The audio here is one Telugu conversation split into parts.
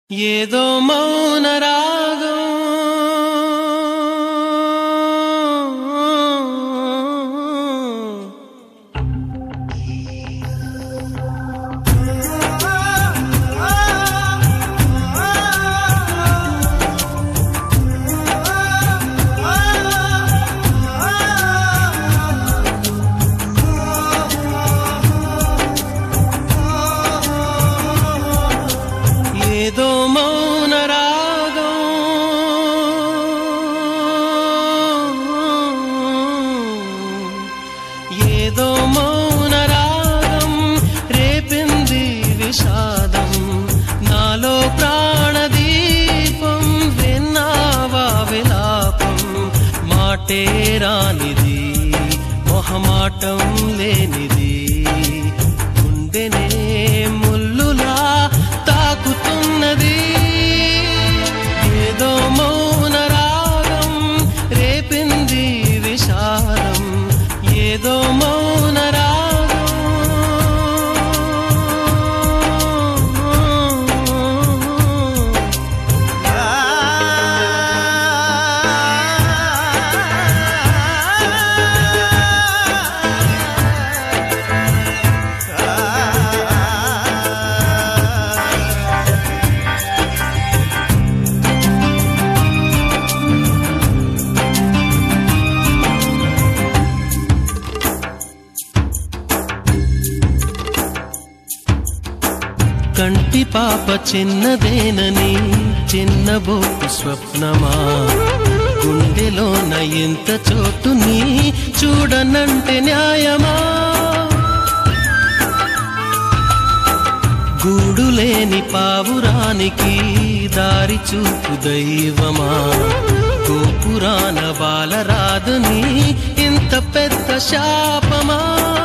ఏదో మౌన రాగం ఏదో మౌన రాగం ఏదో మౌన రాగం రేపింది విషాదం నాలో ప్రాణదీపం విన్నావా విలాపం మాటే రానిది మొహమాటం లేనిది గుండెనే ముల్లులా తాకుతున్నది ఏదో మౌన రాగం రేపింది విషాదం ఏదో మౌన రాగం కంటి పాప చిన్నదేనని చిన్నబోకు స్వప్నమా గుండెలోన ఎంత చోటుని చూడనంటే న్యాయమా గూడులేని పావురానికి దారి చూపు దైవమా గోపురాన బాలరాదని ఇంత పెద్ద శాపమా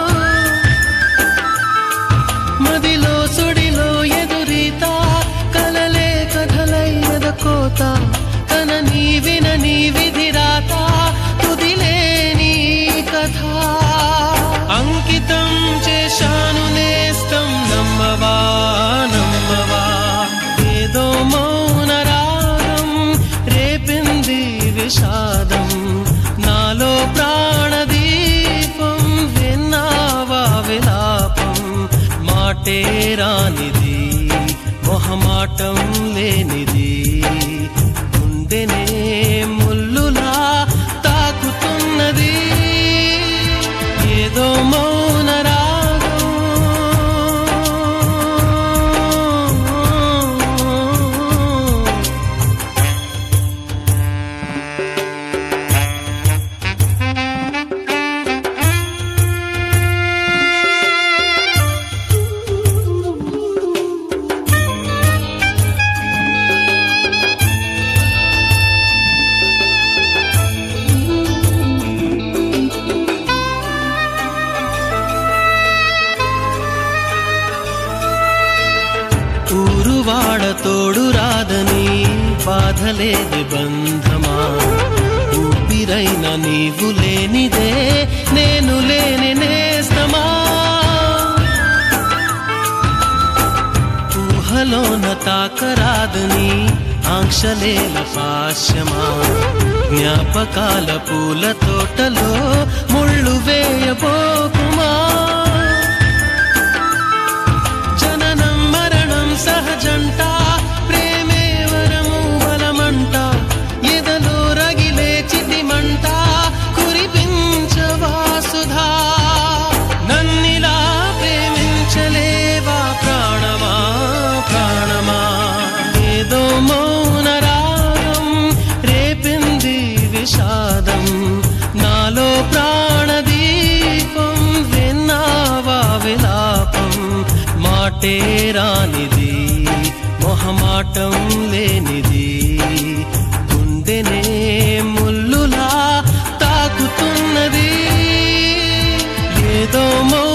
మదిలో సుడిలో ఎదురీత కలలే కథలై ఎదకోత కన నీ విన నీ విధిరాత తుదిలే నీ కథ అంకితం చేశాను నేస్తం నమ్మవా నమ్మవా ఏదో మౌన రాగం రేపింది విషాదం నాలో ప్రాణదీపం విన్నావా విలాపం మాటే రానిది మొహమాటం లేనిది గుండెనే ముల్లులా తాకుతున్నది ఏదో మౌన రాగం ఊరువాడ తోడు రాదని బాధలేది బంధమా ఊపిరైన నీవు లేనిదే నేను లేని నేస్తమా ఊహలోన తాకరాదని ఆంక్షలేల పాశ్యమా జ్ఞాపకాల పూల తోటలో ముళ్ళు వేయబోకుమా జననం మరణం సహజంట ప్రేమే వరము బలమంట ఎదలో రగిలే చితిమంట కురిపించవా సుధా నన్నిలా ప్రేమించలేవా ప్రాణమా ప్రాణమా ఏదో మౌన రాగం రేపింది విషాదం నాలో ప్రాణదీపం విన్నావా విలాపం మాటే రానిది మొహమాటం లేనిది గుండెనే ముల్లులా తాకుతున్నది ఏదో మౌన